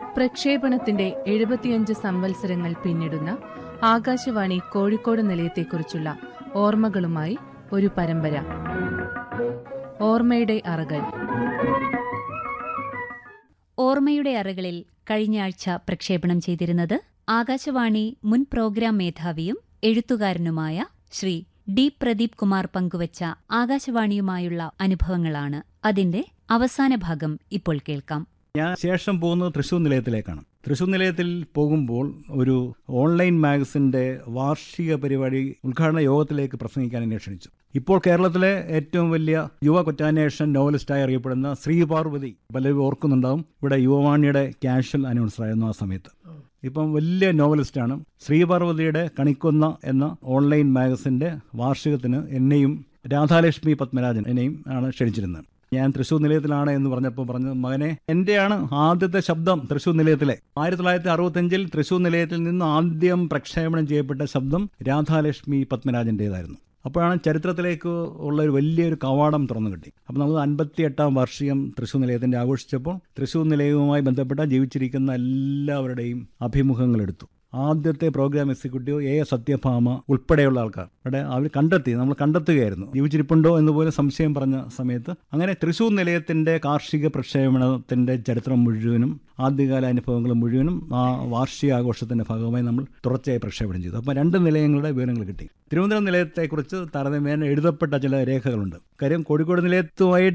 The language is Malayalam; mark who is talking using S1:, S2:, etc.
S1: പ്രക്ഷേപണത്തിന്റെ എഴുപത്തിയഞ്ച് സംവത്സരങ്ങൾ പിന്നിടുന്ന ആകാശവാണി കോഴിക്കോട് നിലയത്തെക്കുറിച്ചുള്ള ഓർമ്മകളുമായി ഒരു പരമ്പര ഓർമ്മയുടെ അറകൾ
S2: ഓർമ്മയുടെ അറകളിൽ കഴിഞ്ഞ ആഴ്ച പ്രക്ഷേപണം ചെയ്തിരുന്നത് ആകാശവാണി മുൻ പ്രോഗ്രാം മേധാവിയും എഴുത്തുകാരനുമായ ശ്രീ ഡി പ്രദീപ് കുമാർ പങ്കുവച്ച ആകാശവാണിയുമായുള്ള അനുഭവങ്ങളാണ് അതിന്റെ അവസാന ഭാഗം ഇപ്പോൾ കേൾക്കാം
S3: ഞാൻ ശേഷം പോകുന്നത് തൃശ്ശൂർ നിലയത്തിലേക്കാണ് തൃശ്ശൂർ നിലയത്തിൽ പോകുമ്പോൾ ഒരു ഓൺലൈൻ മാഗസിന്റെ വാർഷിക പരിപാടി ഉദ്ഘാടന യോഗത്തിലേക്ക് പ്രസംഗിക്കാൻ എന്നെ ക്ഷണിച്ചു ഇപ്പോൾ കേരളത്തിലെ ഏറ്റവും വലിയ യുവ കുറ്റാന്വേഷൺ നോവലിസ്റ്റായി അറിയപ്പെടുന്ന ശ്രീപാർവതി പലരും ഓർക്കുന്നുണ്ടാവും ഇവിടെ യുവവാണിയുടെ ക്യാഷ്വൽ അനൗൺസറായിരുന്നു ആ സമയത്ത് ഇപ്പം വലിയ നോവലിസ്റ്റാണ് ശ്രീപാർവതിയുടെ കണിക്കൊന്ന എന്ന ഓൺലൈൻ മാഗസിന്റെ വാർഷികത്തിന് എന്നെയും രാധാലക്ഷ്മി പത്മരാജൻ എന്നെയും ആണ് ക്ഷണിച്ചിരുന്നത് ഞാൻ തൃശ്ശൂർ നിലയത്തിലാണ് എന്ന് പറഞ്ഞപ്പോൾ പറഞ്ഞു മകനെ എന്റെയാണ് ആദ്യത്തെ ശബ്ദം തൃശ്ശൂർ നിലയത്തിലെ ആയിരത്തി തൊള്ളായിരത്തി അറുപത്തഞ്ചിൽ തൃശ്ശൂർ നിലയത്തിൽ നിന്ന് ആദ്യം പ്രക്ഷേപണം ചെയ്യപ്പെട്ട ശബ്ദം രാധാലക്ഷ്മി പത്മരാജന്റേതായിരുന്നു അപ്പോഴാണ് ചരിത്രത്തിലേക്ക് ഉള്ള ഒരു വലിയൊരു കവാടം തുറന്നു കിട്ടി അപ്പോൾ നമ്മൾ അൻപത്തി എട്ടാം വാർഷികം തൃശ്ശൂർ നിലയത്തിന്റെ ആഘോഷിച്ചപ്പോൾ തൃശ്ശൂർ നിലയവുമായി ബന്ധപ്പെട്ട ജീവിച്ചിരിക്കുന്ന എല്ലാവരുടെയും അഭിമുഖങ്ങൾ എടുത്തു ആദ്യത്തെ programme executive A S Sathyabhama ഉൾപ്പെടെയുള്ള ആൾക്കാർ അവിടെ അവർ കണ്ടെത്തി നമ്മൾ കണ്ടെത്തുകയായിരുന്നു ജീവിച്ചിരിപ്പുണ്ടോ എന്ന് പോലും സംശയം പറഞ്ഞ സമയത്ത് അങ്ങനെ തൃശൂർ നിലയത്തിന്റെ കാർഷിക പ്രക്ഷേപണത്തിന്റെ ചരിത്രം മുഴുവനും ആദ്യകാല അനുഭവങ്ങൾ മുഴുവനും ആ വാർഷിക ആഘോഷത്തിന്റെ ഭാഗമായി നമ്മൾ തുടർച്ചയായി പ്രക്ഷേപണം ചെയ്തു അപ്പോൾ രണ്ട് നിലയങ്ങളുടെ വിവരങ്ങൾ കിട്ടി തിരുവനന്തപുരം നിലയത്തെക്കുറിച്ച് താരതമ്യേന എഴുതപ്പെട്ട ചില രേഖകളുണ്ട് കാര്യം കോഴിക്കോട് നിലയത്തുമായി